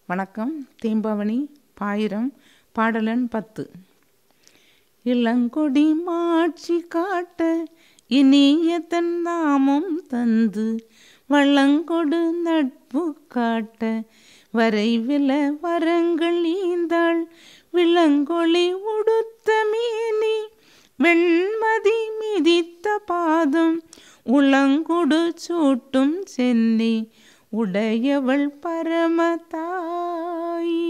வணக்கம் தீம்பாவணி பாயிரம் பாடலன் பத்து இளங்கொடி மாட்சி காட்ட இனிய தன் நாமம் தந்து வள்ளங்கொடு நட்பு காட்ட வரைவில வரங்கள் ஈந்தாள் விளங்கொளி உடுத்த மேனி வெண்மதி மிதித்த பாதம் உளங்குடு சூட்டும் சென்னி உடையவள் பரமதாயி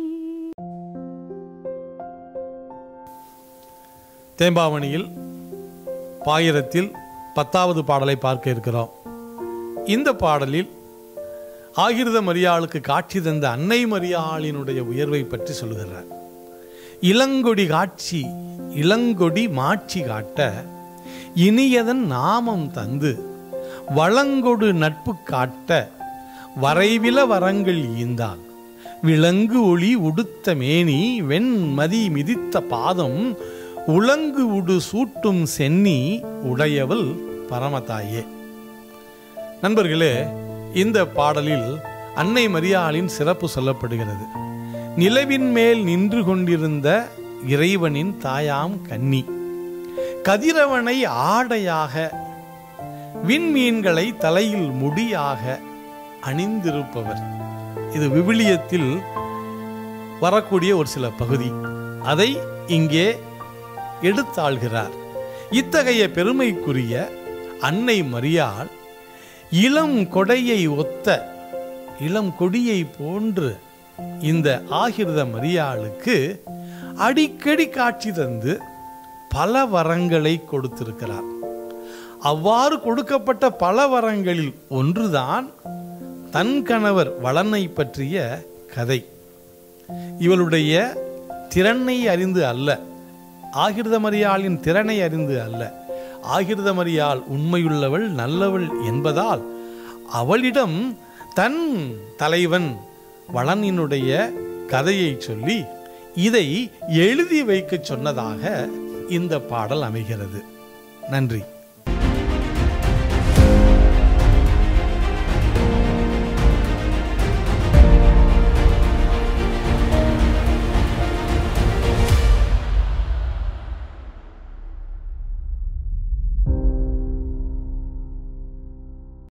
தேம்பாவணியில் பாயிரத்தில் பத்தாவது பாடலை பார்க்க இருக்கிறோம் இந்த பாடலில் ஆகிருத மரியாளுக்கு காட்சி தந்த அன்னை மரியாளினுடைய உயர்வை பற்றி சொல்லுகிறார் இளங்கொடி காட்சி இளங்கொடி மாட்சி காட்ட இனியதன் நாமம் தந்து வளங்கொடு நட்பு காட்ட வரைவில வரங்கள் ஈந்தாள் விலங்கு ஒளி உடுத்த மேனி வெண்மதி மிதித்த பாதம் உலங்கு உடு சூட்டும் சென்னி உடையவள் பரமதாயே நண்பர்களே இந்த பாடலில் அன்னை மரியாளின் சிறப்பு சொல்லப்படுகிறது நிலவின் மேல் நின்று கொண்டிருந்த இறைவனின் தாயாம் கன்னி கதிரவனை ஆடையாக விண்மீன்களை தலையில் முடியாக அணிந்திருப்பவர் இது விவிலியத்தில் வரக்கூடிய ஒரு சில பகுதி அதை இங்கே எடுத்தாள்கிறார் இத்தகைய பெருமைக்குரிய அன்னை மரியாள் இளம் கொடையை ஒத்த இளம் கொடியை போன்று இந்த ஆகிருத மரியாளுக்கு அடிக்கடி காட்சி தந்து பல வரங்களை கொடுத்திருக்கிறார் அவ்வாறு கொடுக்கப்பட்ட பல வரங்களில் ஒன்றுதான் தன் கணவர் வளனை பற்றிய கதை இவளுடைய திறனை அறிந்து அல்ல ஆகிருத மரியாளின் திறனை அறிந்து அல்ல ஆகிருத மரியாள் உண்மையுள்ளவள் நல்லவள் என்பதால் அவளிடம் தன் தலைவன் வளனினுடைய கதையை சொல்லி இதை எழுதி வைக்க சொன்னதாக இந்த பாடல் அமைகிறது நன்றி